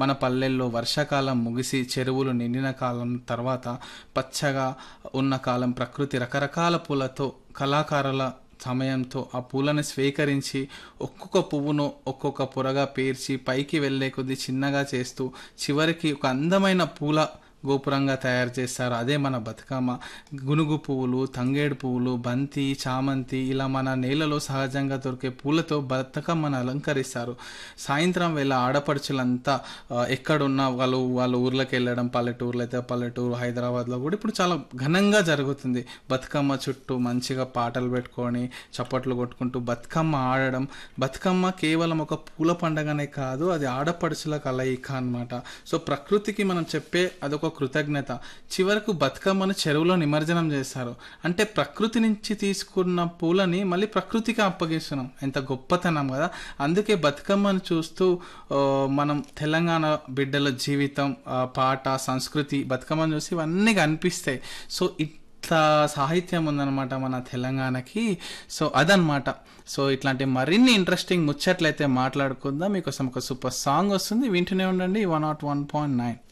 మన పల్లెల్లో వర్షాకాలం ముగిసి చెరువులు నిండిన కాలం తర్వాత పచ్చగా ఉన్న కాలం ప్రకృతి రకరకాల పూలతో కళాకారుల సమయంతో ఆ పూలను స్వీకరించి ఒక్కొక్క పువ్వును ఒక్కొక్క పొరగా పేర్చి పైకి వెళ్ళే కొద్దీ చిన్నగా చేస్తూ చివరికి ఒక అందమైన పూల గోపురంగా తయారు చేస్తారు అదే మన బతుకమ్మ గునుగు పువ్వులు తంగేడు పువ్వులు బంతి చామంతి ఇలా మన నేలలో సహజంగా దొరికే పూలతో బతుకమ్మను అలంకరిస్తారు సాయంత్రం వేళ ఆడపడుచులంతా ఆ, ఎక్కడున్నా వాళ్ళు వాళ్ళ ఊర్లోకి వెళ్ళడం పల్లెటూర్లు అయితే పల్లెటూరు హైదరాబాద్లో కూడా ఇప్పుడు చాలా ఘనంగా జరుగుతుంది బతుకమ్మ చుట్టూ మంచిగా పాటలు పెట్టుకొని చప్పట్లు కొట్టుకుంటూ బతుకమ్మ ఆడడం బతుకమ్మ కేవలం ఒక పూల పండగనే కాదు అది ఆడపడుచుల కలయిక అన్నమాట సో ప్రకృతికి మనం చెప్పే అదొక కృతజ్ఞత చివరకు బతుకమ్మను చెరువులో నిమజ్జనం చేస్తారు అంటే ప్రకృతి నుంచి తీసుకున్న పూలని మళ్ళీ ప్రకృతికి అప్పగిస్తున్నాం ఎంత గొప్పతనం కదా అందుకే బతుకమ్మను చూస్తూ ఆ, మనం తెలంగాణ బిడ్డల జీవితం ఆ, పాట సంస్కృతి బతుకమ్మను చూసి ఇవన్నీ కనిపిస్తాయి సో ఇట్లా సాహిత్యం ఉందన్నమాట మన తెలంగాణకి సో అదనమాట సో ఇట్లాంటి మరిన్ని ఇంట్రెస్టింగ్ ముచ్చట్లయితే మాట్లాడుకుందాం మీకోసం ఒక సూపర్ సాంగ్ వస్తుంది వింటూనే ఉండండి one nought one point nine